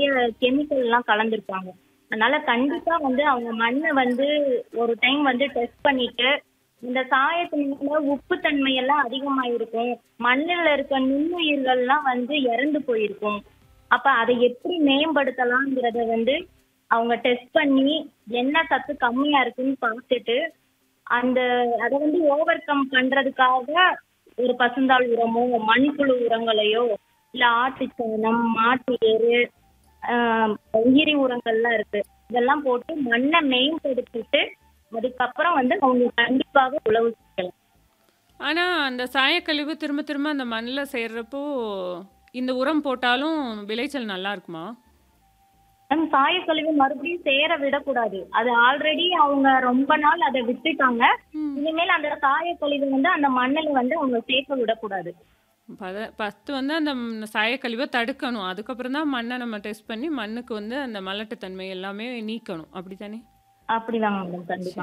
நிறைய கெமிக்கல் எல்லாம் கலந்துருப்பாங்க அதனால கண்டிப்பா வந்து அவங்க மண்ணை வந்து ஒரு டைம் வந்து டெஸ்ட் பண்ணிட்டு இந்த சாயத்தினால உப்பு தன்மை எல்லாம் அதிகமா இருக்கும் மண்ணில் இருக்க நுண்ணுயிர்கள்லாம் வந்து இறந்து போயிருக்கும் அப்ப அதை எப்படி மேம்படுத்தலாங்கிறத வந்து அவங்க டெஸ்ட் பண்ணி என்ன சத்து கம்மியா இருக்குன்னு பார்த்துட்டு அந்த அதை வந்து ஓவர் கம் பண்றதுக்காக ஒரு பசுந்தாள் உரமோ மண்புழு உரங்களையோ இல்ல ஆட்டுச்சாணம் மாட்டு எரு ஆஹ் உயிரி உரங்கள்லாம் இருக்கு இதெல்லாம் போட்டு மண்ணை மேம்படுத்திட்டு அதுக்கப்புறம் வந்து அவங்க கண்டிப்பாக உழவு செய்யலாம் ஆனா அந்த சாயக்கழிவு திரும்ப திரும்ப அந்த மண்ணில் சேர்றப்போ இந்த உரம் போட்டாலும் விளைச்சல் நல்லா இருக்குமா மேம் சாயக்கழிவு மறுபடியும் சேர விடக்கூடாது அது ஆல்ரெடி அவங்க ரொம்ப நாள் அதை விட்டுட்டாங்க இனிமேல் அந்த சாயக்கழிவு வந்து அந்த மண்ணில் வந்து அவங்க சேர்க்க விடக்கூடாது பத ஃபஸ்ட்டு வந்து அந்த ம் சாயக்கழிவை தடுக்கணும் அதுக்கப்புறம் தான் மண்ணை நம்ம டெஸ்ட் பண்ணி மண்ணுக்கு வந்து அந்த மலட்டுத்தன்மை எல்லாமே நீக்கணும் அப்படி தானே அப்படிதாங்க மேடம் கண்டிப்பா